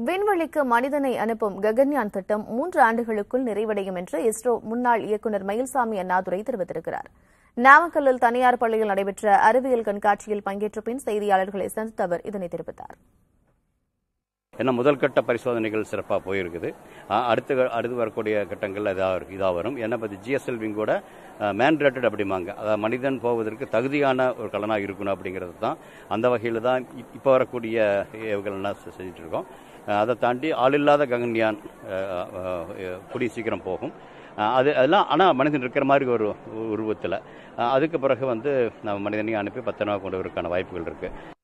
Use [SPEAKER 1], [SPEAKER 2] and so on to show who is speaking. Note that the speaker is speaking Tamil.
[SPEAKER 1] விண்வெளிக்கு மனிதனை அனுப்பும் ககன்யான் திட்டம் மூன்று ஆண்டுகளுக்குள் நிறைவடையும் என்று இஸ்ரோ முன்னாள் இயக்குநர் மயில்சாமி அண்ணாதுரை தெரிவித்திருக்கிறார் நாமக்கல்லில் தனியார் பள்ளியில் நடைபெற்ற அறிவியல் கண்காட்சியில் பங்கேற்ற பின் செய்தியாளர்களை சந்தித்த அவர் இதனை தெரிவித்தார்
[SPEAKER 2] ஏன்னா முதல் கட்ட பரிசோதனைகள் சிறப்பாக போயிருக்குது அ- அடுத்து அடுத்து வரக்கூடிய கட்டங்கள் இதாக இதாக வரும் ஏன்னா இப்போ ஜிஎஸ்எல் விங்கோட மேன்ரேட்டட் அப்படிம்பாங்க அதாவது மனிதன் போவதற்கு தகுதியான ஒரு கலனாக இருக்கணும் அப்படிங்கிறது தான் அந்த வகையில் தான் இப்போ வரக்கூடிய ஏவுகள்லாம் செ- செஞ்சுட்டு இருக்கோம் அஹ் அதை தாண்டி ஆளில்லாத ககன்யான் அஹ், அஹ், கூடிய சீக்கிரம் போகும் அஹ் அது அதெல்லாம் ஆனால் மனிதன் இருக்கிற மாதிரி ஒரு உருவத்தில் அதுக்கு பிறகு வந்து நம்ம மனிதனையும் அனுப்பி பத்திரமா கொண்டு வரதுக்கான வாய்ப்புகள் இருக்குது